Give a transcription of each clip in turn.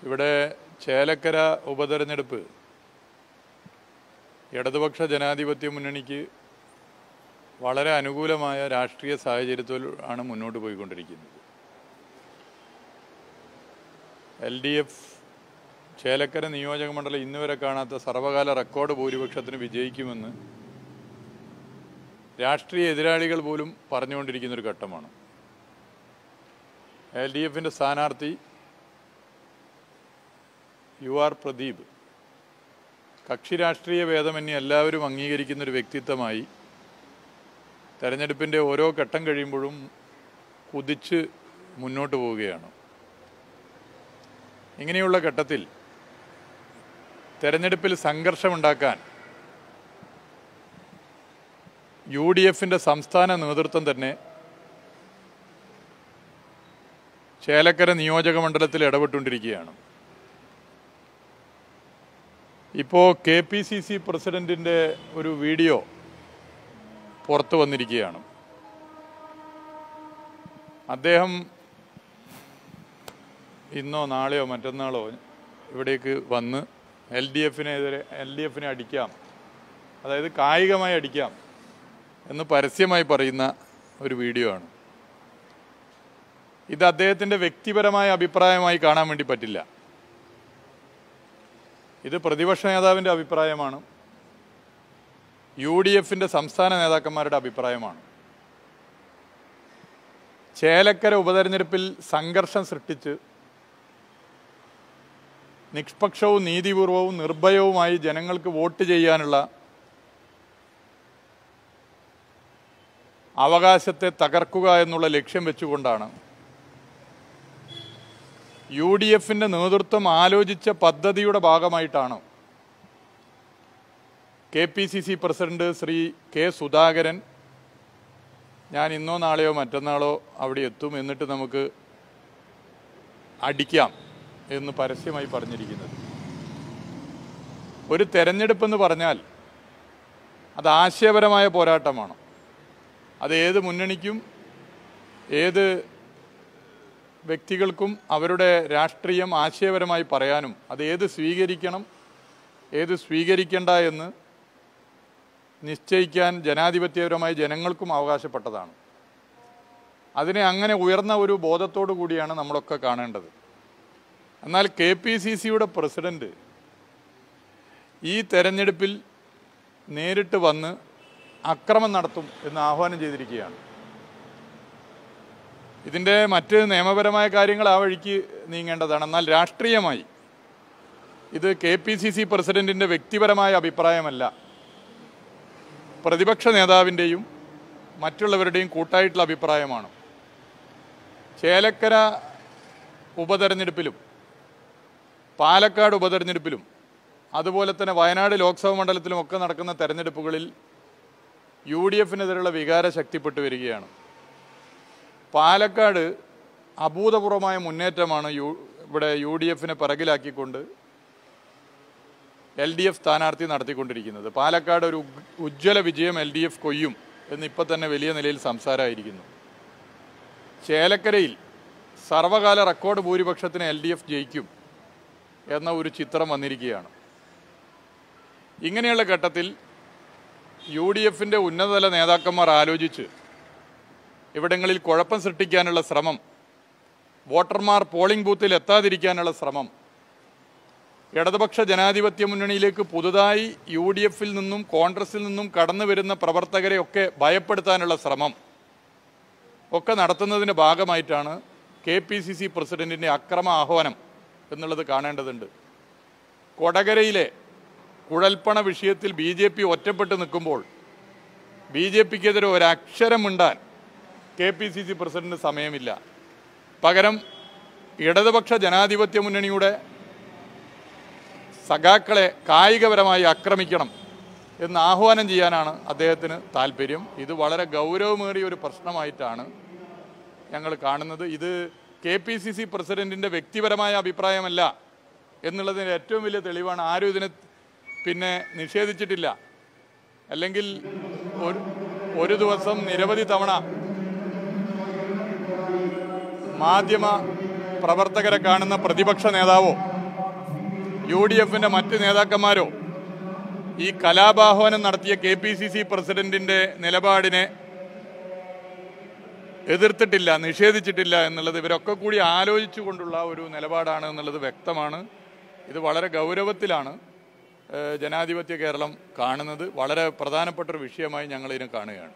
ഇവിടെ ചേലക്കര ഉപതെരഞ്ഞെടുപ്പ് ഇടതുപക്ഷ ജനാധിപത്യ മുന്നണിക്ക് വളരെ അനുകൂലമായ രാഷ്ട്രീയ സാഹചര്യത്തിൽ ആണ് മുന്നോട്ട് പോയിക്കൊണ്ടിരിക്കുന്നത് എൽ ഡി എഫ് ചേലക്കര നിയോജക മണ്ഡലം ഇന്നുവരെ കാണാത്ത സർവകാല റെക്കോർഡ് ഭൂരിപക്ഷത്തിന് വിജയിക്കുമെന്ന് രാഷ്ട്രീയ എതിരാളികൾ പോലും പറഞ്ഞുകൊണ്ടിരിക്കുന്ന ഒരു ഘട്ടമാണ് എൽ ഡി എഫിൻ്റെ സ്ഥാനാർത്ഥി യു ആർ പ്രദീപ് കക്ഷി രാഷ്ട്രീയ ഭേദമന്യേ എല്ലാവരും അംഗീകരിക്കുന്ന ഒരു വ്യക്തിത്വമായി തെരഞ്ഞെടുപ്പിൻ്റെ ഓരോ ഘട്ടം കഴിയുമ്പോഴും കുതിച്ച് മുന്നോട്ട് പോവുകയാണ് ഇങ്ങനെയുള്ള ഘട്ടത്തിൽ തെരഞ്ഞെടുപ്പിൽ സംഘർഷമുണ്ടാക്കാൻ യു ഡി എഫിൻ്റെ സംസ്ഥാന നേതൃത്വം തന്നെ ചേലക്കര നിയോജക മണ്ഡലത്തിൽ ഇടപെട്ടുകൊണ്ടിരിക്കുകയാണ് ഇപ്പോൾ കെ പി സി സി പ്രസിഡന്റിൻ്റെ ഒരു വീഡിയോ പുറത്തു വന്നിരിക്കുകയാണ് അദ്ദേഹം ഇന്നോ നാളെയോ മറ്റന്നാളോ ഇവിടേക്ക് വന്ന് എൽ ഡി എഫിനെതിരെ എൽ ഡി എഫിനെ അടിക്കാം അതായത് കായികമായി അടിക്കാം എന്ന് പരസ്യമായി പറയുന്ന ഒരു വീഡിയോ ആണ് ഇത് അദ്ദേഹത്തിൻ്റെ വ്യക്തിപരമായ അഭിപ്രായമായി കാണാൻ വേണ്ടി പറ്റില്ല ഇത് പ്രതിപക്ഷ നേതാവിൻ്റെ അഭിപ്രായമാണ് യു ഡി എഫിൻ്റെ സംസ്ഥാന നേതാക്കന്മാരുടെ അഭിപ്രായമാണ് ചേലക്കര ഉപതെരഞ്ഞെടുപ്പിൽ സംഘർഷം സൃഷ്ടിച്ച് നിഷ്പക്ഷവും നീതിപൂർവവും നിർഭയവുമായി ജനങ്ങൾക്ക് വോട്ട് ചെയ്യാനുള്ള അവകാശത്തെ തകർക്കുക എന്നുള്ള ലക്ഷ്യം വെച്ചുകൊണ്ടാണ് യു ഡി എഫിൻ്റെ നേതൃത്വം ആലോചിച്ച പദ്ധതിയുടെ ഭാഗമായിട്ടാണ് K P C C president Shri K Sudhakaran ഞാൻ ഇന്നോ നാളെയോ മറ്റന്നാളോ അവിടെ എത്തും എന്നിട്ട് നമുക്ക് അടിക്കാം എന്ന് പരസ്യമായി പറഞ്ഞിരിക്കുന്നത് ഒരു തെരഞ്ഞെടുപ്പെന്ന് പറഞ്ഞാൽ അത് ആശയപരമായ പോരാട്ടമാണ് അത് ഏത് മുന്നണിക്കും ഏത് വ്യക്തികൾക്കും അവരുടെ രാഷ്ട്രീയം ആശയപരമായി പറയാനും അത് ഏത് സ്വീകരിക്കണം ഏത് സ്വീകരിക്കേണ്ട എന്ന് നിശ്ചയിക്കാൻ ജനാധിപത്യപരമായി ജനങ്ങൾക്കും അവകാശപ്പെട്ടതാണ് അതിനെ അങ്ങനെ ഉയർന്ന ഒരു ബോധത്തോടു കൂടിയാണ് നമ്മളൊക്കെ കാണേണ്ടത് എന്നാൽ കെ പി സി സിയുടെ പ്രസിഡന്റ് ഈ തെരഞ്ഞെടുപ്പിൽ നേരിട്ട് വന്ന് അക്രമം നടത്തും എന്ന് ആഹ്വാനം ചെയ്തിരിക്കുകയാണ് ഇതിൻ്റെ മറ്റ് നിയമപരമായ കാര്യങ്ങൾ ആ വഴിക്ക് നീങ്ങേണ്ടതാണ് എന്നാൽ രാഷ്ട്രീയമായി ഇത് കെ പി സി സി പ്രസിഡന്റിൻ്റെ വ്യക്തിപരമായ അഭിപ്രായമല്ല പ്രതിപക്ഷ നേതാവിൻ്റെയും മറ്റുള്ളവരുടെയും കൂട്ടായിട്ടുള്ള അഭിപ്രായമാണ് ചേലക്കര ഉപതെരഞ്ഞെടുപ്പിലും പാലക്കാട് ഉപതെരഞ്ഞെടുപ്പിലും അതുപോലെ തന്നെ വയനാട് ലോക്സഭാ മണ്ഡലത്തിലും ഒക്കെ നടക്കുന്ന തെരഞ്ഞെടുപ്പുകളിൽ യു ഡി എഫിനെതിരെയുള്ള വികാരം ശക്തിപ്പെട്ടു വരികയാണ് പാലക്കാട് അഭൂതപൂർവമായ മുന്നേറ്റമാണ് യു ഇവിടെ യു ഡി എഫിനെ പിറകിലാക്കിക്കൊണ്ട് എൽ ഡി എഫ് സ്ഥാനാർത്ഥി നടത്തിക്കൊണ്ടിരിക്കുന്നത് പാലക്കാട് ഒരു ഉഗ്- ഉജ്ജ്വല വിജയം എൽ ഡി എഫ് കൊയ്യും എന്ന് ഇപ്പം തന്നെ വലിയ നിലയിൽ സംസാരമായിരിക്കുന്നു ചേലക്കരയിൽ സർവകാല റെക്കോർഡ് ഭൂരിപക്ഷത്തിന് എൽ ഡി എഫ് ജയിക്കും എന്ന ഒരു ചിത്രം വന്നിരിക്കുകയാണ് ഇങ്ങനെയുള്ള ഘട്ടത്തിൽ യു ഡി എഫിൻ്റെ ഉന്നതതല നേതാക്കന്മാർ ആലോചിച്ച് ഇവിടങ്ങളിൽ കുഴപ്പം സൃഷ്ടിക്കാനുള്ള ശ്രമം വോട്ടർമാർ പോളിംഗ് ബൂത്തിൽ എത്താതിരിക്കാനുള്ള ശ്രമം ഇടതുപക്ഷ ജനാധിപത്യ മുന്നണിയിലേക്ക് പുതുതായി യു ഡി എഫിൽ നിന്നും കോൺഗ്രസിൽ നിന്നും കടന്നു വരുന്ന പ്രവർത്തകരെ ഒക്കെ ഭയപ്പെടുത്താനുള്ള ശ്രമം ഒക്കെ നടത്തുന്നതിൻ്റെ ഭാഗമായിട്ടാണ് കെ പി സി സി പ്രസിഡന്റിൻ്റെ അക്രമ ആഹ്വാനം എന്നുള്ളത് കാണേണ്ടതുണ്ട് കൊടകരയിലെ കുഴൽപ്പണ വിഷയത്തിൽ ബി ജെ പി ഒറ്റപ്പെട്ട് നിൽക്കുമ്പോൾ ബി ജെ പിക്കെതിരെ ഒരക്ഷരം മിണ്ടാൻ കെ പി സി സി പ്രസിഡന്റിന് സമയമില്ല പകരം ഇടതുപക്ഷ ജനാധിപത്യ മുന്നണിയുടെ സഖാക്കളെ കായികപരമായി ആക്രമിക്കണം എന്ന് ആഹ്വാനം ചെയ്യാനാണ് അദ്ദേഹത്തിന് താല്പര്യം ഇത് വളരെ ഗൗരവമേറിയ ഒരു പ്രശ്നമായിട്ടാണ് ഞങ്ങൾ കാണുന്നത് ഇത് കെ പി സി സി പ്രസിഡന്റിൻ്റെ വ്യക്തിപരമായ അഭിപ്രായമല്ല എന്നുള്ളതിന് ഏറ്റവും വലിയ തെളിവാണ് ആരും ഇതിനെ പിന്നെ നിഷേധിച്ചിട്ടില്ല അല്ലെങ്കിൽ ഒരു ഒരു ദിവസം നിരവധി തവണ മാധ്യമ പ്രവർത്തകരെ കാണുന്ന പ്രതിപക്ഷ നേതാവോ യു ഡി എഫിന്റെ മറ്റ് നേതാക്കന്മാരോ ഈ കലാപാഹ്വാനം നടത്തിയ കെ പി സി സി പ്രസിഡന്റിന്റെ നിലപാടിനെ എതിർത്തിട്ടില്ല നിഷേധിച്ചിട്ടില്ല എന്നുള്ളത് ഇവരൊക്കെ കൂടി ആലോചിച്ചുകൊണ്ടുള്ള ഒരു നിലപാടാണ് എന്നുള്ളത് വ്യക്തമാണ് ഇത് വളരെ ഗൗരവത്തിലാണ് ഏഹ്, ജനാധിപത്യ കേരളം കാണുന്നത് വളരെ പ്രധാനപ്പെട്ട ഒരു വിഷയമായി ഞങ്ങൾ ഇതിനെ കാണുകയാണ്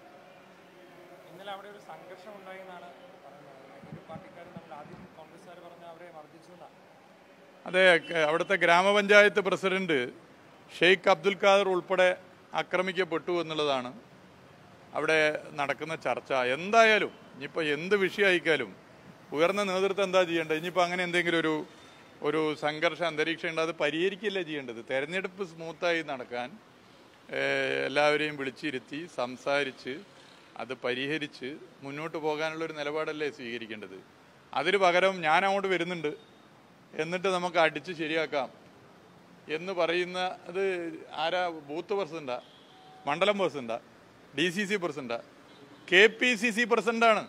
ഇന്നലെ അവിടെ ഒരു സംഘർഷം ഉണ്ടായി എന്നാണ് പറയുന്നത് ഇരു പാർട്ടിക്കാരും തമ്മിൽ ആദ്യം കോൺഗ്രസ്സുകാർ പറഞ്ഞ അവരെ മർദ്ദിച്ചു എന്നാണ് അതെ ക- അവിടുത്തെ ഗ്രാമപഞ്ചായത്ത് പ്രസിഡന്റ് ഷെയ്ഖ് അബ്ദുൽ ഖാദർ ഉൾപ്പെടെ ആക്രമിക്കപ്പെട്ടു എന്നുള്ളതാണ് അവിടെ നടക്കുന്ന ചർച്ച എന്തായാലും ഇനിയിപ്പോൾ എന്ത് വിഷയമായിക്കാലും ഉയർന്ന നേതൃത്വം എന്താ ചെയ്യേണ്ടത് ഇനിയിപ്പോൾ അങ്ങനെ എന്തെങ്കിലും ഒരു ഒരു സംഘർഷ അന്തരീക്ഷം ഉണ്ട് അത് പരിഹരിക്കില്ല ചെയ്യേണ്ടത് തെരഞ്ഞെടുപ്പ് സ്മൂത്തായി നടക്കാൻ ഏഹ്, എല്ലാവരെയും വിളിച്ചിരുത്തി സംസാരിച്ച് അത് പരിഹരിച്ച് മുന്നോട്ട് പോകാനുള്ള ഒരു നിലപാടല്ലേ സ്വീകരിക്കേണ്ടത് അതിന് പകരം ഞാൻ അങ്ങോട്ട് വരുന്നുണ്ട് എന്നിട്ട് നമുക്ക് അടിച്ച് ശരിയാക്കാം എന്ന് പറയുന്ന അത് ആരാ ബൂത്ത് പ്രസിഡന്റാ മണ്ഡലം പ്രസിഡന്റാ ഡി സി സി പ്രസിഡന്റാ കെ പി സി സി പ്രസിഡന്റാണ്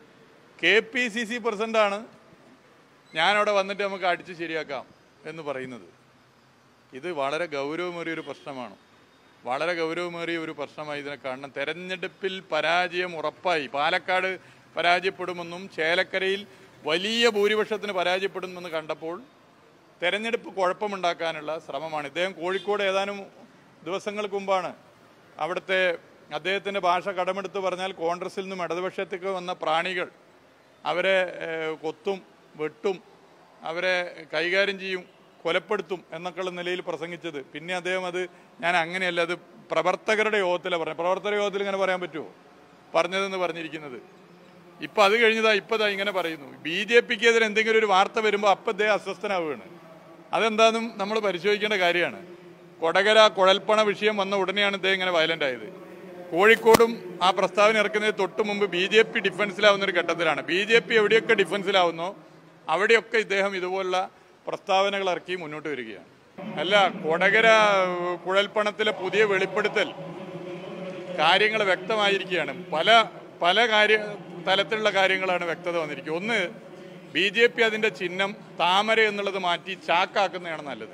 കെ പി സി സി പ്രസിഡന്റാണ് ഞാനവിടെ വന്നിട്ട് നമുക്ക് അടിച്ച് ശരിയാക്കാം എന്ന് പറയുന്നത് ഇത് വളരെ ഗൗരവമേറിയ ഒരു പ്രശ്നമാണ് വളരെ ഗൗരവമേറിയ ഒരു പ്രശ്നമായി ഇതിനെ കാണണം തെരഞ്ഞെടുപ്പിൽ പരാജയം ഉറപ്പായി പാലക്കാട് പരാജയപ്പെടുമെന്നും ചേലക്കരയിൽ വലിയ ഭൂരിപക്ഷത്തിന് പരാജയപ്പെടുമെന്ന് കണ്ടപ്പോൾ തെരഞ്ഞെടുപ്പ് കുഴപ്പമുണ്ടാക്കാനുള്ള ശ്രമമാണ് ഇദ്ദേഹം കോഴിക്കോട് ഏതാനും ദിവസങ്ങൾക്ക് മുമ്പാണ് അവിടുത്തെ അദ്ദേഹത്തിൻ്റെ ഭാഷ കടമെടുത്ത് പറഞ്ഞാൽ കോൺഗ്രസിൽ നിന്നും ഇടതുപക്ഷത്തേക്ക് വന്ന പ്രാണികൾ അവരെ ഏഹ്, കൊത്തും വെട്ടും അവരെ കൈകാര്യം ചെയ്യും കൊലപ്പെടുത്തും എന്നൊക്കെയുള്ള നിലയിൽ പ്രസംഗിച്ചത് പിന്നെ അദ്ദേഹം അത് ഞാൻ അങ്ങനെയല്ല അത് പ്രവർത്തകരുടെ യോഗത്തിലാണ് പറഞ്ഞത് പ്രവർത്തക യോഗത്തിൽ ഇങ്ങനെ പറയാൻ പറ്റുമോ പറഞ്ഞതെന്ന് പറഞ്ഞിരിക്കുന്നത് ഇപ്പൊ അത് കഴിഞ്ഞതാ ഇപ്പതാ ഇങ്ങനെ പറയുന്നു ബി ജെ പിക്ക് എതിരെ എന്തെങ്കിലും ഒരു വാർത്ത വരുമ്പോൾ അപ്പം അദ്ദേഹം അസ്വസ്ഥനാവുകയാണ് അതെന്താണെന്നും നമ്മൾ പരിശോധിക്കേണ്ട കാര്യമാണ് കൊടകര കുഴൽപ്പണ വിഷയം വന്ന ഉടനെയാണ് ഇദ്ദേഹം ഇങ്ങനെ വയലന്റ് ആയത് കോഴിക്കോടും ആ പ്രസ്താവന ഇറക്കുന്നതിന് തൊട്ട് മുമ്പ് ബി ജെ പി ഡിഫൻസിലാവുന്ന ഒരു ഘട്ടത്തിലാണ് ബി ജെ പി എവിടെയൊക്കെ ഡിഫൻസിലാവുന്നോ അവിടെയൊക്കെ ഇദ്ദേഹം ഇതുപോലുള്ള പ്രസ്താവനകൾ ഇറക്കി മുന്നോട്ട് വരികയാണ് അല്ല കൊടകര ഏഹ്, കുഴൽപ്പണത്തിലെ പുതിയ വെളിപ്പെടുത്തൽ കാര്യങ്ങൾ വ്യക്തമായിരിക്കുകയാണ് പല പല കാര്യ തലത്തിലുള്ള കാര്യങ്ങളാണ് വ്യക്തത വന്നിരിക്കുന്നത് ഒന്ന് ബി ജെ പി അതിന്റെ ചിഹ്നം താമര എന്നുള്ളത് മാറ്റി ചാക്കാക്കുന്നതാണ് നല്ലത്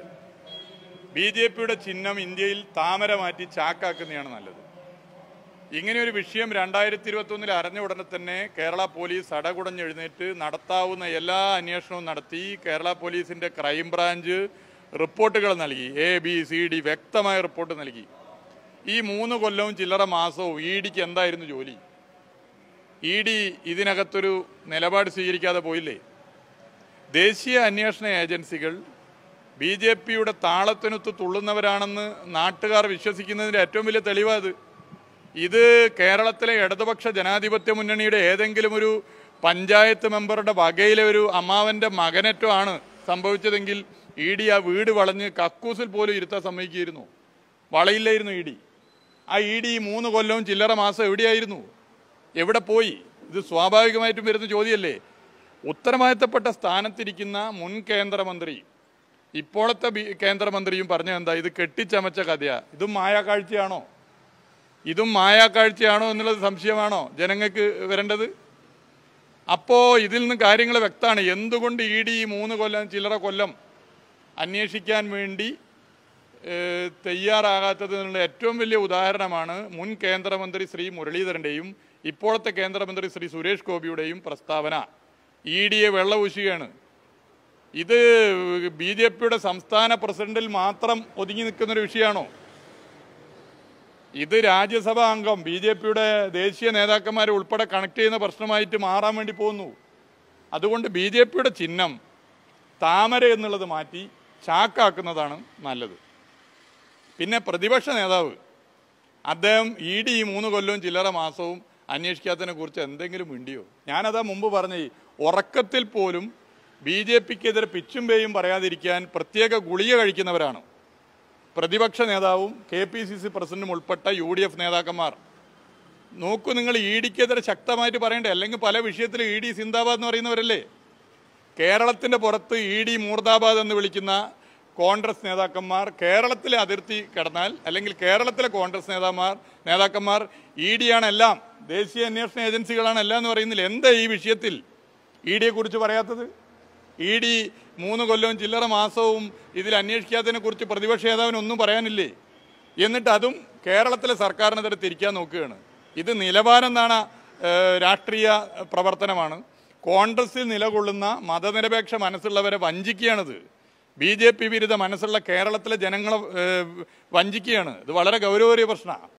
ബി ജെ പിയുടെ ചിഹ്നം ഇന്ത്യയിൽ താമര മാറ്റി ചാക്കാക്കുന്നതാണ് നല്ലത് ഇങ്ങനെ ഒരു വിഷയം രണ്ടായിരത്തി ഇരുപത്തി ഒന്നിൽ അറിഞ്ഞ ഉടനെ തന്നെ കേരള പോലീസ് അടകുടഞ്ഞെഴുന്നേറ്റ് നടത്താവുന്ന എല്ലാ അന്വേഷണവും നടത്തി കേരള പോലീസിന്റെ ക്രൈംബ്രാഞ്ച് റിപ്പോർട്ടുകൾ നൽകി എ ബി സി ഡി വ്യക്തമായ റിപ്പോർട്ട് നൽകി ഈ മൂന്ന് കൊല്ലവും ചില്ലറ മാസവും ഇ ഡിക്ക് എന്തായിരുന്നു ജോലി ഇ ഡി ഇതിനകത്തൊരു നിലപാട് സ്വീകരിക്കാതെ പോയില്ലേ ദേശീയ അന്വേഷണ ഏജൻസികൾ ബി ജെ പിയുടെ താളത്തിനൊത്ത് തുള്ളുന്നവരാണെന്ന് നാട്ടുകാർ വിശ്വസിക്കുന്നതിൻ്റെ ഏറ്റവും വലിയ തെളിവാത് ഇത് കേരളത്തിലെ ഇടതുപക്ഷ ജനാധിപത്യ മുന്നണിയുടെ ഏതെങ്കിലും ഒരു പഞ്ചായത്ത് മെമ്പറുടെ വകയിലെ ഒരു അമ്മാവന്റെ മകനറ്റോ ആണ് സംഭവിച്ചതെങ്കിൽ ഇ ഡി ആ വീട് വളഞ്ഞ് കക്കൂസിൽ പോലും ഇരുത്താൻ സമ്മതിക്കുകയായിരുന്നു വളയില്ലായിരുന്നു ഇ ഡി ആ ഇ ഡി മൂന്ന് കൊല്ലവും ചില്ലറ മാസം എവിടെയായിരുന്നു എവിടെ പോയി ഇത് സ്വാഭാവികമായിട്ടും വരുന്ന ചോദ്യമല്ലേ ഉത്തരവാദിത്തപ്പെട്ട സ്ഥാനത്തിരിക്കുന്ന മുൻ കേന്ദ്രമന്ത്രി ഇപ്പോഴത്തെ ബി- കേന്ദ്രമന്ത്രിയും പറഞ്ഞ എന്താ ഇത് കെട്ടിച്ചമച്ച കഥയാ ഇതും മായാക്കാഴ്ചയാണോ ഇതും മായാക്കാഴ്ചയാണോ എന്നുള്ളത് സംശയമാണോ ജനങ്ങൾക്ക് വരേണ്ടത് അപ്പോ ഇതിൽ നിന്ന് കാര്യങ്ങൾ വ്യക്തമാണ് എന്തുകൊണ്ട് ഇ ഡി ഈ മൂന്ന് കൊല്ലം ചില്ലറ കൊല്ലം അന്വേഷിക്കാൻ വേണ്ടി ഏഹ്, തയ്യാറാകാത്തതിനുള്ള ഏറ്റവും വലിയ ഉദാഹരണമാണ് മുൻ കേന്ദ്രമന്ത്രി ശ്രീ മുരളീധരൻ്റെയും ഇപ്പോഴത്തെ കേന്ദ്രമന്ത്രി ശ്രീ സുരേഷ് ഗോപിയുടെയും പ്രസ്താവന ഇ ഡിയെ വെള്ളപൂശുകയാണ് ഇത് ബി ജെ പിയുടെ സംസ്ഥാന പ്രസിഡന്റിൽ മാത്രം ഒതുങ്ങി നിൽക്കുന്ന ഒരു വിഷയമാണോ ഇത് രാജ്യസഭാ അംഗം ബി ജെ പിയുടെ ദേശീയ നേതാക്കന്മാരെ ഉൾപ്പെടെ കണക്ട് ചെയ്യുന്ന പ്രശ്നമായിട്ട് മാറാൻ വേണ്ടി പോകുന്നു അതുകൊണ്ട് ബി ജെ പിയുടെ ചിഹ്നം താമര എന്നുള്ളത് മാറ്റി ചാക്കാക്കുന്നതാണ് നല്ലത് പിന്നെ പ്രതിപക്ഷ നേതാവ് അദ്ദേഹം ഇ ഡി ഈ മൂന്ന് കൊല്ലവും ചില്ലറ മാസവും അന്വേഷിക്കാത്തതിനെ കുറിച്ച് എന്തെങ്കിലും മിണ്ടിയോ ഞാനതാ മുമ്പ് പറഞ്ഞ ഈ ഉറക്കത്തിൽ പോലും ബി ജെ പിക്കെതിരെ പിച്ചും പേയും പറയാതിരിക്കാൻ പ്രത്യേക ഗുളിക കഴിക്കുന്നവരാണ് പ്രതിപക്ഷ നേതാവും കെ പി സി സി പ്രസിഡന്റും ഉൾപ്പെട്ട യു ഡി എഫ് നേതാക്കന്മാർ നോക്കൂ നിങ്ങൾ ഇ ഡിക്കെതിരെ ശക്തമായിട്ട് പറയണ്ടേ അല്ലെങ്കിൽ പല വിഷയത്തിൽ ഇ ഡി സിന്ദാബാദ് എന്ന് പറയുന്നവരല്ലേ കേരളത്തിന്റെ പുറത്ത് ഇ ഡി മൂർദാബാദ് എന്ന് വിളിക്കുന്ന കോൺഗ്രസ് നേതാക്കന്മാർ കേരളത്തിലെ അതിർത്തി കടന്നാൽ അല്ലെങ്കിൽ കേരളത്തിലെ കോൺഗ്രസ് നേതാമാർ നേതാക്കന്മാർ ഇ ഡിയാണ് എല്ലാം ദേശീയ അന്വേഷണ ഏജൻസികളാണ് എല്ലാം എന്ന് പറയുന്നില്ല എന്താ ഈ വിഷയത്തിൽ ഇ ഡിയെ കുറിച്ച് പറയാത്തത് ഇ ഡി മൂന്ന് കൊല്ലവും ചില്ലറ മാസവും ഇതിൽ അന്വേഷിക്കാത്തതിനെ കുറിച്ച് പ്രതിപക്ഷ നേതാവിന് ഒന്നും പറയാനില്ലേ എന്നിട്ട് അതും കേരളത്തിലെ സർക്കാരിനെതിരെ തിരിക്കാൻ നോക്കുകയാണ് ഇത് നിലവാരം ഏഹ്, രാഷ്ട്രീയ പ്രവർത്തനമാണ് കോൺഗ്രസിൽ നിലകൊള്ളുന്ന മതനിരപേക്ഷ മനസ്സുള്ളവരെ വഞ്ചിക്കുകയാണിത് ബി ജെ പി വിരുദ്ധ മനസ്സുള്ള കേരളത്തിലെ ജനങ്ങളെ ഏഹ്, വഞ്ചിക്കുകയാണ് ഇത് വളരെ ഗൗരവമേറിയ പ്രശ്നമാണ്